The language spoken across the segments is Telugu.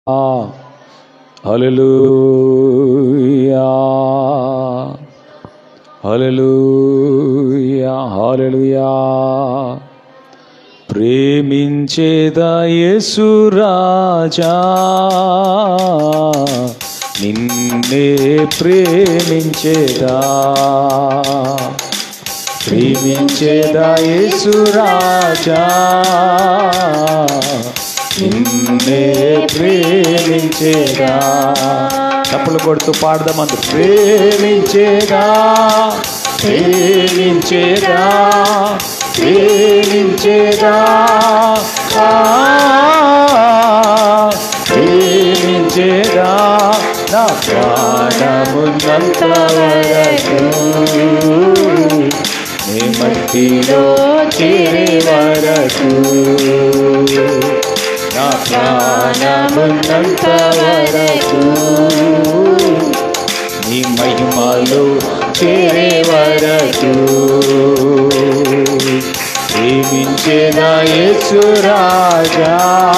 హల్లెలూయా హల్లెలూయా హల్లెలూయా ప్రేమించేదా యేసు రాజా నిన్నే ప్రేమించేదా ప్రేమించేదా యేసు రాజా నిన్నే ప్రేమించేదా తప్పులు కొడుతూ పాడదామందు ప్రేమించేదా ప్రేమించేదా ప్రేమించేదా ఆ, ప్రేమించేదా నా ప్రాణమున్నంత వరకు నీ మట్టిలో చేరే వరకు నా ప్రాణమున్నంత వరకు నీ మహిమలో చేరే వరకు ప్రేమించేదా యేసు రాజా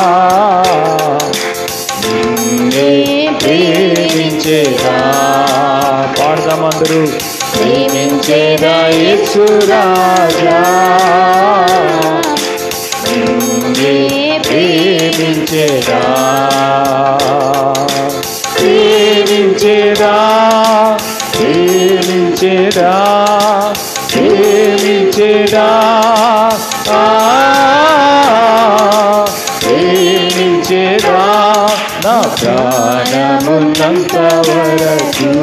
నిన్నే ప్రేమించేదా పాడదాం అందరూ ప్రేమించేదా యేసు రాజా నిన్నే ప్రేమించేదా ప్రేమించేదా ప్రేమించేదా ప్రేమించేదా ఆ, ప్రేమించేదా నా ప్రాణమున్నంత వరకు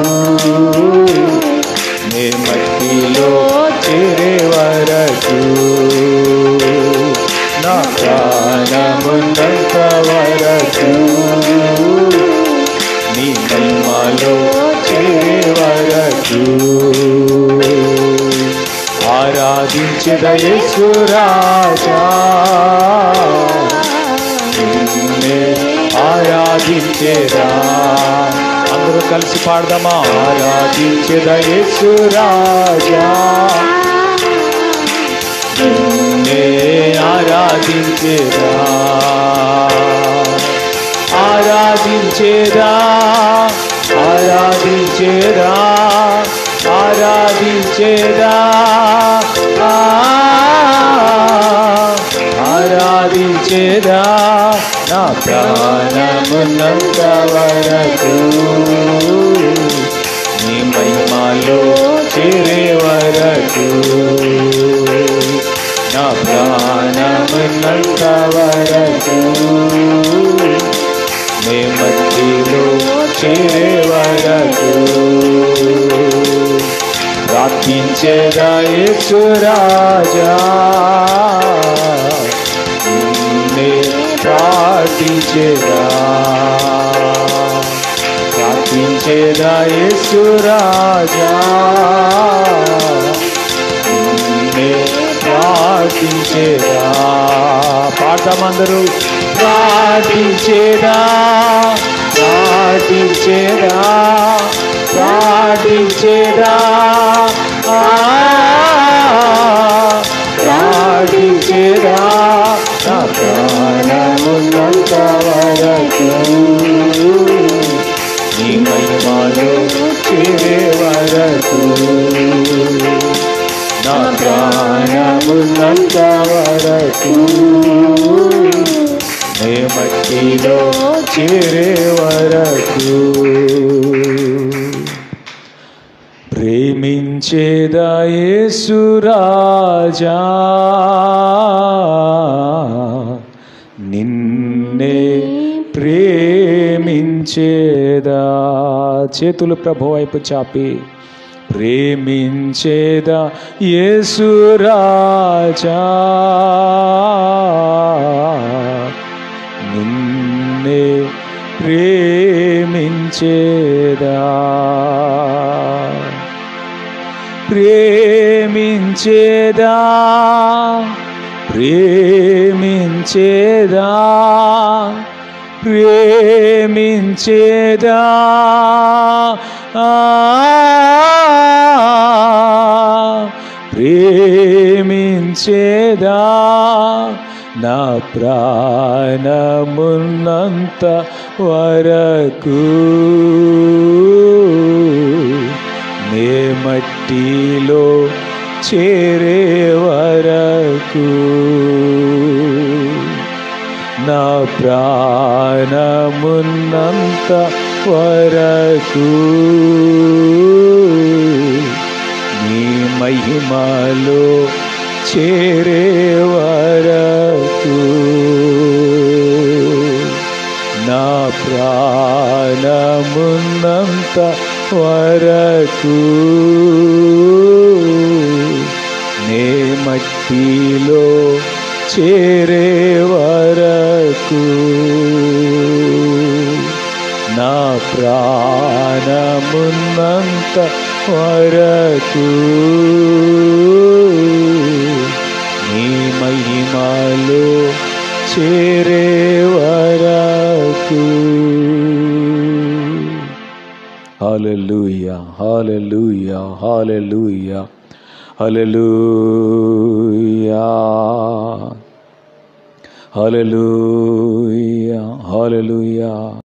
నీ మట్టిలో చేరే వరకు నా ప్రాణమున్నంత వరకు నీ మహిమలో చేరే వరకు ఆరాధించద యేసురాజా నిన్నే ఆరాధించేదా అందరూ కలిసి పాడదామా ఆరాధించద యేసురాజా నిన్నే ఆరాధించేదా ఆరాధించేదా ఆరాధించేదా ఆరాధించేదా ఆ, ఆరాధించేదా నా ప్రాణమున్నంత వరకు నీ మహిమలో చేరే వరకు నా ప్రాణమున్నంత వరకు నీ మధ్యలో చేరే వరకు ప్రార్థించేదా యేసు రాజా నిన్నే ప్రార్థించేదా ప్రార్థించేదా యేసు రాజా నిన్నే ప్రార్థించేదా పాడతామందరూ ప్రార్థించేదా ప్రార్థించేదా ప్రార్థించేదా ఆ, ప్రార్థించేదా నా ప్రాణమున్నంత వరకు నీ మహిమలో చేరే వరకు నా ప్రాణమున్నంత వరకు నే మట్టిలో చేరే వరకు ప్రేమించేదా యేసు రాజా నిన్నే ప్రేమించేదా చేతులు ప్రభు వైపు చాపి ప్రేమించేదా యేసు రాజా నిన్నే ప్రేమించేదా ప్రేమించేదా ప్రేమించేదా ప్రేమించేదా ఆ, ప్రేమించేదా నా ప్రాణమున్నంత వరకు నే మట్టిలో చేరే వరకు నా ప్రాణమున్నంత వరకు నీ మహిమలో చేరే వరకు నా ప్రాణమున్నంత వరకు నే మట్టిలో చేరే వరకు నా ప్రాణమున్నంత వరకు నీ మహిమలో చేరే వరకు హల్లెలూయా హల్లెలూయా హల్లెలూయా హల్లెలూయా హల్లెలూయా హల్లెలూయా